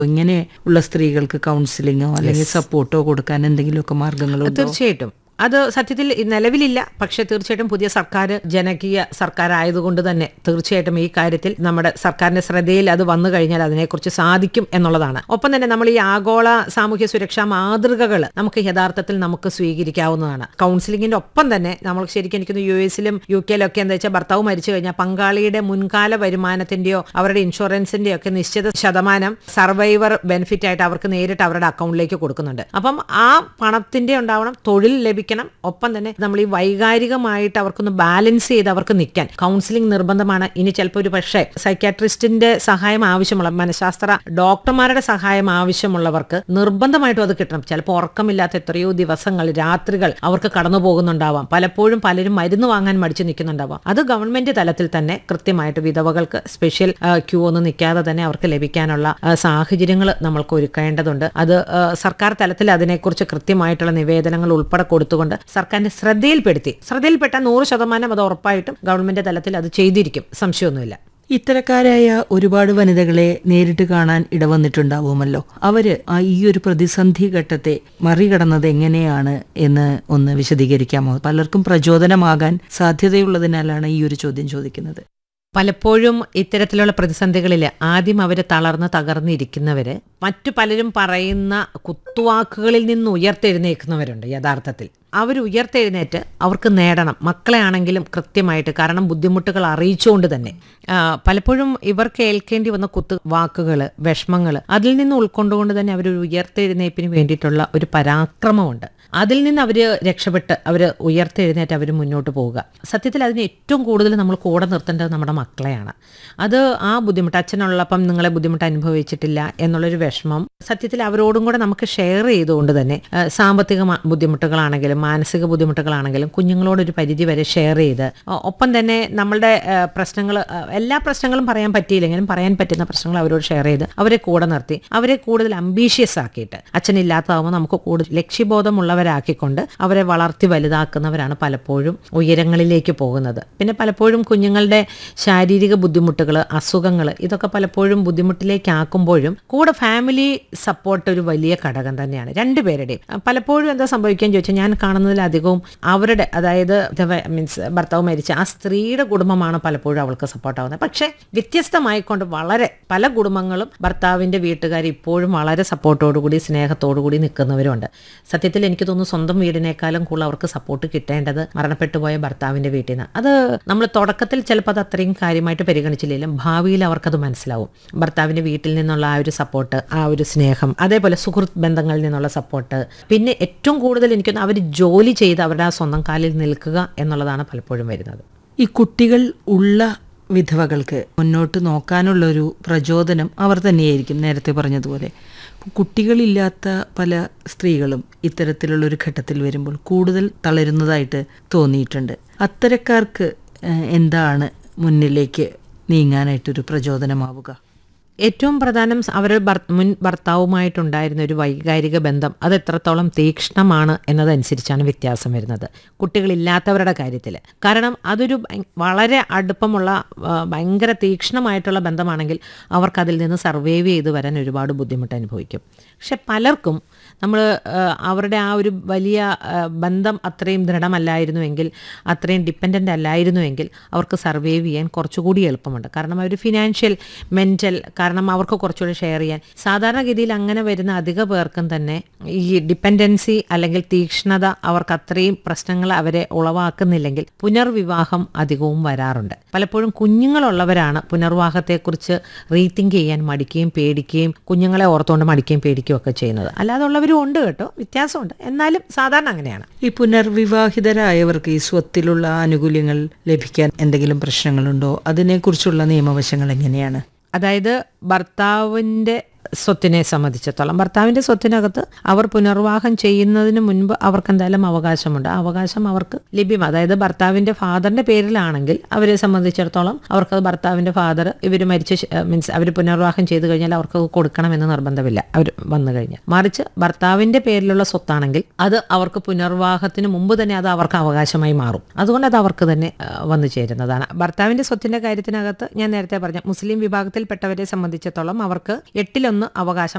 ഇങ്ങനെ ഉള്ള സ്ത്രീകൾക്ക് കൗൺസിലിങ്ങോ അല്ലെങ്കിൽ സപ്പോർട്ടോ കൊടുക്കാൻ എന്തെങ്കിലുമൊക്കെ മാർഗങ്ങളുണ്ടോ തീർച്ചയായിട്ടും അത് സത്യത്തിൽ നിലവിലില്ല പക്ഷെ തീർച്ചയായിട്ടും പുതിയ സർക്കാർ ജനകീയ സർക്കാരായതുകൊണ്ട് തന്നെ തീർച്ചയായിട്ടും ഈ കാര്യത്തിൽ നമ്മുടെ സർക്കാരിന്റെ ശ്രദ്ധയിൽ അത് വന്നു കഴിഞ്ഞാൽ അതിനെക്കുറിച്ച് സാധിക്കും എന്നുള്ളതാണ് ഒപ്പം തന്നെ നമ്മൾ ഈ ആഗോള സാമൂഹ്യ സുരക്ഷാ മാതൃകകൾ നമുക്ക് യഥാർത്ഥത്തിൽ നമുക്ക് സ്വീകരിക്കാവുന്നതാണ് കൗൺസിലിങ്ങിന്റെ ഒപ്പം തന്നെ നമ്മൾ ശരിക്കും എനിക്കൊന്ന് യു എസിലും യു കെയിലൊക്കെ എന്താ വെച്ചാൽ ഭർത്താവ് മരിച്ചു കഴിഞ്ഞാൽ പങ്കാളിയുടെ മുൻകാല വരുമാനത്തിന്റെയോ അവരുടെ ഇൻഷുറൻസിന്റെയോ ഒക്കെ നിശ്ചിത ശതമാനം സർവൈവർ ബെനിഫിറ്റ് ആയിട്ട് അവർക്ക് നേരിട്ട് അവരുടെ അക്കൗണ്ടിലേക്ക് കൊടുക്കുന്നുണ്ട് അപ്പം ആ പണത്തിന്റെ ഉണ്ടാവണം തൊഴിൽ ലഭിക്കണം ഒപ്പം തന്നെ നമ്മൾ ഈ വൈകാരികമായിട്ട് അവർക്കൊന്ന് ബാലൻസ് ചെയ്ത് അവർക്ക് നിൽക്കാൻ കൗൺസിലിംഗ് നിർബന്ധമാണ് ഇനി ചിലപ്പോൾ ഒരു പക്ഷേ സൈക്കാട്രിസ്റ്റിന്റെ സഹായം ആവശ്യമുള്ള മനഃശാസ്ത്ര ഡോക്ടർമാരുടെ സഹായം ആവശ്യമുള്ളവർക്ക് നിർബന്ധമായിട്ടും അത് കിട്ടണം ചിലപ്പോൾ ഉറക്കമില്ലാത്ത എത്രയോ ദിവസങ്ങൾ രാത്രികൾ അവർക്ക് കടന്നു പോകുന്നുണ്ടാവാം പലപ്പോഴും പലരും മരുന്ന് വാങ്ങാൻ മടിച്ചു നിൽക്കുന്നുണ്ടാവാം അത് ഗവൺമെന്റ് തലത്തിൽ തന്നെ കൃത്യമായിട്ട് വിധവകൾക്ക് സ്പെഷ്യൽ ക്യൂ ഒന്നും നിൽക്കാതെ തന്നെ അവർക്ക് ലഭിക്കാനുള്ള സാഹചര്യങ്ങൾ നമ്മൾക്ക് ഒരുക്കേണ്ടതുണ്ട് അത് ആ, സർക്കാർ തലത്തിൽ അതിനെക്കുറിച്ച് കൃത്യമായിട്ടുള്ള നിവേദനങ്ങൾ ഉൾപ്പെടെ കൊടുത്തുകൊണ്ട് സർക്കാരിന്റെ ശ്രദ്ധയിൽപ്പെടുത്തി ശ്രദ്ധയിൽപ്പെട്ട നൂറ് ശതമാനം അത് ഉറപ്പായിട്ടും ഗവൺമെന്റ് തലത്തിൽ അത് ചെയ്തിരിക്കും സംശയമൊന്നുമില്ല ഇത്തരക്കാരായ ഒരുപാട് വനിതകളെ നേരിട്ട് കാണാൻ ഇടവന്നിട്ടുണ്ടാവുമല്ലോ അവര് ആ ഈ ഒരു പ്രതിസന്ധി ഘട്ടത്തെ മറികടന്നത് എങ്ങനെയാണ് എന്ന് ഒന്ന് വിശദീകരിക്കാമോ പലർക്കും പ്രചോദനമാകാൻ സാധ്യതയുള്ളതിനാലാണ് ഈ ഒരു ചോദ്യം ചോദിക്കുന്നത് പലപ്പോഴും ഇത്തരത്തിലുള്ള പ്രതിസന്ധികളിൽ ആദ്യം അവർ തളർന്ന് തകർന്നിരിക്കുന്നവര് മറ്റു പലരും പറയുന്ന കുത്തുവാക്കുകളിൽ നിന്ന് ഉയർത്തെഴുന്നേൽക്കുന്നവരുണ്ട് യഥാർത്ഥത്തിൽ അവർ ഉയർത്തെഴുന്നേറ്റ് അവർക്ക് നേടണം മക്കളെ ആണെങ്കിലും കൃത്യമായിട്ട് കാരണം ബുദ്ധിമുട്ടുകൾ അറിയിച്ചുകൊണ്ട് തന്നെ ആ, പലപ്പോഴും ഇവർ കേൾക്കേണ്ടി വന്ന കുത്തു വാക്കുകൾ വിഷമങ്ങൾ അതിൽ നിന്ന് ഉൾക്കൊണ്ടുകൊണ്ട് തന്നെ അവർ ഉയർത്തെഴുന്നേപ്പിന് വേണ്ടിയിട്ടുള്ള ഒരു പരാക്രമമുണ്ട് അതിൽ നിന്ന് അവർ രക്ഷപ്പെട്ട് അവർ ഉയർത്തെഴുന്നേറ്റ് അവർ മുന്നോട്ട് പോവുക സത്യത്തിൽ അതിന് ഏറ്റവും കൂടുതൽ നമ്മൾ കൂടെ നിർത്തേണ്ടത് നമ്മുടെ മക്കളെയാണ് അത് ആ ബുദ്ധിമുട്ട് അച്ഛനുള്ളപ്പം നിങ്ങളെ ബുദ്ധിമുട്ട് അനുഭവിച്ചിട്ടില്ല എന്നുള്ളൊരു വിഷമം സത്യത്തിൽ അവരോടും കൂടെ നമുക്ക് ഷെയർ ചെയ്തുകൊണ്ട് തന്നെ ആ, സാമ്പത്തിക മ- ബുദ്ധിമുട്ടുകളാണെങ്കിലും മാനസിക ബുദ്ധിമുട്ടുകളാണെങ്കിലും കുഞ്ഞുങ്ങളോടൊരു പരിധി വരെ ഷെയർ ചെയ്ത് ഒ- ഒപ്പം തന്നെ നമ്മളുടെ പ്രശ്നങ്ങൾ എല്ലാ പ്രശ്നങ്ങളും പറയാൻ പറ്റിയില്ലെങ്കിലും പറയാൻ പറ്റുന്ന പ്രശ്നങ്ങൾ അവരോട് ഷെയർ ചെയ്ത് അവരെ കൂടെ നിർത്തി അവരെ കൂടുതൽ അംബീഷ്യസ് ആക്കിയിട്ട് അച്ഛനില്ലാത്തതാകുമ്പോൾ നമുക്ക് കൂടുതൽ ലക്ഷ്യബോധമുള്ളവരാക്കിക്കൊണ്ട് അവരെ വളർത്തി വലുതാക്കുന്നവരാണ് പലപ്പോഴും ഉയരങ്ങളിലേക്ക് പോകുന്നത് പിന്നെ പലപ്പോഴും കുഞ്ഞുങ്ങളുടെ ശാരീരിക ബുദ്ധിമുട്ടുകൾ അസുഖങ്ങൾ ഇതൊക്കെ പലപ്പോഴും ബുദ്ധിമുട്ടിലേക്ക് ആക്കുമ്പോഴും കൂടെ ഫാമിലി സപ്പോർട്ട് ഒരു വലിയ ഘടകം തന്നെയാണ് രണ്ടുപേരുടെയും അഹ് പലപ്പോഴും എന്താ സംഭവിക്കാൻ ചോദിച്ചാൽ ഞാൻ കാണുന്നതിലധികവും അവരുടെ അതായത് മീൻസ് ഭർത്താവ് മരിച്ച ആ സ്ത്രീയുടെ കുടുംബമാണ് പലപ്പോഴും അവൾക്ക് സപ്പോർട്ട് ആവുന്നത് പക്ഷേ വ്യത്യസ്തമായിക്കൊണ്ട് വളരെ പല കുടുംബങ്ങളും ഭർത്താവിൻ്റെ വീട്ടുകാർ ഇപ്പോഴും വളരെ സപ്പോർട്ടോടുകൂടി സ്നേഹത്തോടുകൂടി നിൽക്കുന്നവരുണ്ട് സത്യത്തിൽ എനിക്ക് തോന്നുന്നു സ്വന്തം വീടിനേക്കാളും കൂടുതൽ അവർക്ക് സപ്പോർട്ട് കിട്ടേണ്ടത് മരണപ്പെട്ടു പോയ ഭർത്താവിൻ്റെ വീട്ടിൽ നിന്ന് അത് നമ്മൾ തുടക്കത്തിൽ ചിലപ്പോൾ അത് അത്രയും കാര്യമായിട്ട് പരിഗണിച്ചില്ലെങ്കിലും ഭാവിയിൽ അവർക്കത് മനസ്സിലാവും ഭർത്താവിൻ്റെ വീട്ടിൽ നിന്നുള്ള ആ ഒരു സപ്പോർട്ട് ആ ഒരു സ്നേഹം അതേപോലെ സുഹൃത്ത് ബന്ധങ്ങളിൽ നിന്നുള്ള സപ്പോർട്ട് പിന്നെ ഏറ്റവും കൂടുതൽ എനിക്കൊന്ന് അവർ ജോലി ചെയ്ത് അവരുടെ ആ സ്വന്തം കാലിൽ നിൽക്കുക എന്നുള്ളതാണ് പലപ്പോഴും വരുന്നത് ഈ കുട്ടികൾ ഉള്ള വിധവകൾക്ക് മുന്നോട്ട് നോക്കാനുള്ളൊരു പ്രചോദനം അവർ തന്നെയായിരിക്കും നേരത്തെ പറഞ്ഞതുപോലെ കുട്ടികളില്ലാത്ത പല സ്ത്രീകളും ഇത്തരത്തിലുള്ളൊരു ഘട്ടത്തിൽ വരുമ്പോൾ കൂടുതൽ തളരുന്നതായിട്ട് തോന്നിയിട്ടുണ്ട് അത്തരക്കാർക്ക് ഏഹ്, എന്താണ് മുന്നിലേക്ക് നീങ്ങാനായിട്ടൊരു പ്രചോദനമാവുക ഏറ്റവും പ്രധാനം അവർ മുൻ ഭർത്താവുമായിട്ടുണ്ടായിരുന്ന ഒരു വൈകാരിക ബന്ധം അത് എത്രത്തോളം തീക്ഷ്ണമാണ് എന്നതനുസരിച്ചാണ് വ്യത്യാസം വരുന്നത് കുട്ടികളില്ലാത്തവരുടെ കാര്യത്തിൽ കാരണം അതൊരു ഭയ- വളരെ അടുപ്പമുള്ള ആ, ഭയങ്കര തീക്ഷ്ണമായിട്ടുള്ള ബന്ധമാണെങ്കിൽ അവർക്കതിൽ നിന്ന് സർവൈവ് ചെയ്ത് വരാൻ ഒരുപാട് ബുദ്ധിമുട്ട് അനുഭവിക്കും പക്ഷെ പലർക്കും നമ്മൾ അവരുടെ ആ ഒരു വലിയ ആ, ബന്ധം അത്രയും ദൃഢമല്ലായിരുന്നുവെങ്കിൽ അത്രയും ഡിപ്പെൻഡൻ്റ് അല്ലായിരുന്നുവെങ്കിൽ അവർക്ക് സർവൈവ് ചെയ്യാൻ കുറച്ചുകൂടി എളുപ്പമുണ്ട് കാരണം അവർ ഫിനാൻഷ്യൽ മെൻ്റൽ കാരണം അവർക്ക് കുറച്ചുകൂടി ഷെയർ ചെയ്യാൻ സാധാരണഗതിയിൽ അങ്ങനെ വരുന്ന അധിക പേർക്കും തന്നെ ഈ ഡിപ്പെൻഡൻസി അല്ലെങ്കിൽ തീക്ഷ്ണത അവർക്ക് അത്രയും പ്രശ്നങ്ങൾ അവരെ ഉളവാക്കുന്നില്ലെങ്കിൽ പുനർവിവാഹം അധികവും വരാറുണ്ട് പലപ്പോഴും കുഞ്ഞുങ്ങളുള്ളവരാണ് പുനർവിവാഹത്തെക്കുറിച്ച് റീതിങ്ക് ചെയ്യാൻ മടിക്കുകയും പേടിക്കുകയും കുഞ്ഞുങ്ങളെ ഓർത്തുകൊണ്ട് മടിക്കുകയും പേടിക്കുകയും ഒക്കെ ചെയ്യുന്നത് അല്ലാതെ ഉള്ളവരും ഉണ്ട് കേട്ടോ വ്യത്യാസമുണ്ട് എന്നാലും സാധാരണ അങ്ങനെയാണ് ഈ പുനർവിവാഹിതരായവർക്ക് ഈ സ്വത്തിലുള്ള ആനുകൂല്യങ്ങൾ ലഭിക്കാൻ എന്തെങ്കിലും പ്രശ്നങ്ങളുണ്ടോ അതിനെക്കുറിച്ചുള്ള നിയമവശങ്ങൾ എങ്ങനെയാണ് അതായത് ഭർത്താവിൻ്റെ സ്വത്തിനെ സംബന്ധിച്ചിടത്തോളം ഭർത്താവിൻ്റെ സ്വത്തിനകത്ത് അവർ പുനർവാഹം ചെയ്യുന്നതിന് മുൻപ് അവർക്ക് എന്തായാലും അവകാശമുണ്ട് ആ അവകാശം അവർക്ക് ലഭ്യം അതായത് ഭർത്താവിൻ്റെ ഫാദറിൻ്റെ പേരിലാണെങ്കിൽ അവരെ സംബന്ധിച്ചിടത്തോളം അവർക്ക് ഭർത്താവിൻ്റെ ഫാദർ ഇവർ മരിച്ച മീൻസ് അവർ പുനർവാഹം ചെയ്തു കഴിഞ്ഞാൽ അവർക്ക് അത് കൊടുക്കണമെന്ന് നിർബന്ധമില്ല അവർ വന്നു കഴിഞ്ഞാൽ മറിച്ച് ഭർത്താവിൻ്റെ പേരിലുള്ള സ്വത്താണെങ്കിൽ അത് അവർക്ക് പുനർവാഹത്തിന് മുമ്പ് തന്നെ അത് അവർക്ക് അവകാശമായി മാറും അതുകൊണ്ട് അത് അവർക്ക് തന്നെ ആ, വന്നു ചേരുന്നതാണ് ഭർത്താവിൻ്റെ സ്വത്തിൻ്റെ കാര്യത്തിനകത്ത് ഞാൻ നേരത്തെ പറഞ്ഞ മുസ്ലിം വിഭാഗത്തിൽപ്പെട്ടവരെ സംബന്ധിച്ചിടത്തോളം അവർക്ക് എട്ടിലൊന്ന് ഒന്ന് അവകാശം